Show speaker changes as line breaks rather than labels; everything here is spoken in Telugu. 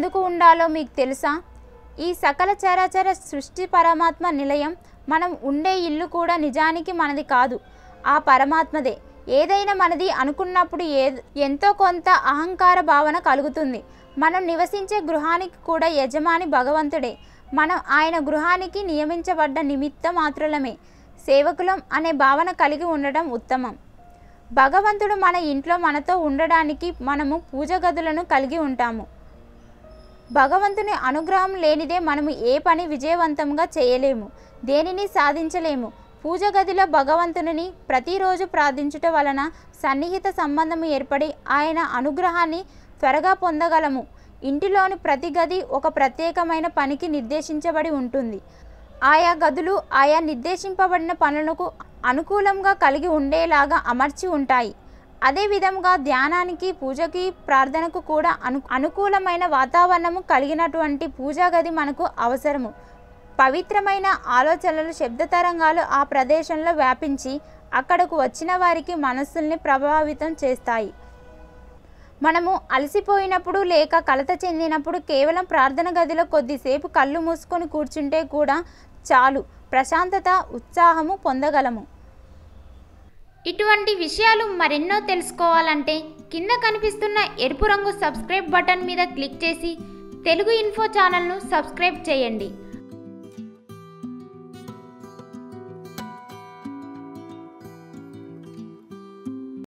ఎందుకు ఉండాలో మీకు తెలుసా ఈ సకల చరాచర సృష్టి పరమాత్మ నిలయం మనం ఉండే ఇల్లు కూడా నిజానికి మనది కాదు ఆ పరమాత్మదే ఏదైనా మనది అనుకున్నప్పుడు ఏ ఎంతో కొంత అహంకార భావన కలుగుతుంది మనం నివసించే గృహానికి కూడా యజమాని భగవంతుడే మనం ఆయన గృహానికి నియమించబడ్డ నిమిత్త మాత్రులమే సేవకులం అనే భావన కలిగి ఉండడం ఉత్తమం భగవంతుడు మన ఇంట్లో మనతో ఉండడానికి మనము పూజ గదులను కలిగి ఉంటాము భగవంతుని అనుగ్రహం లేనిదే మనము ఏ పని విజయవంతంగా చేయలేము దేనిని సాధించలేము పూజ గదిలో భగవంతుని ప్రతిరోజు ప్రార్థించుట వలన సన్నిహిత సంబంధం ఏర్పడి ఆయన అనుగ్రహాన్ని త్వరగా పొందగలము ఇంటిలోని ప్రతి గది ఒక ప్రత్యేకమైన పనికి నిర్దేశించబడి ఉంటుంది ఆయా గదులు ఆయా నిర్దేశింపబడిన పనులకు అనుకూలంగా కలిగి ఉండేలాగా అమర్చి ఉంటాయి అదే విధంగా ధ్యానానికి పూజకి ప్రార్థనకు కూడా అను అనుకూలమైన వాతావరణము కలిగినటువంటి పూజా గది మనకు అవసరము పవిత్రమైన ఆలోచనలు శబ్ద తరంగాలు ఆ ప్రదేశంలో వ్యాపించి అక్కడకు వచ్చిన వారికి మనస్సుల్ని ప్రభావితం చేస్తాయి మనము అలసిపోయినప్పుడు లేక కలత చెందినప్పుడు కేవలం ప్రార్థన గదిలో కొద్దిసేపు కళ్ళు మూసుకొని కూర్చుంటే కూడా చాలు ప్రశాంతత ఉత్సాహము పొందగలము ఇటువంటి విషయాలు మరెన్నో తెలుసుకోవాలంటే కింద కనిపిస్తున్న ఎరుపు రంగు సబ్స్క్రైబ్ బటన్ మీద క్లిక్ చేసి తెలుగు ఇన్ఫో ఛానల్ను సబ్స్క్రైబ్ చేయండి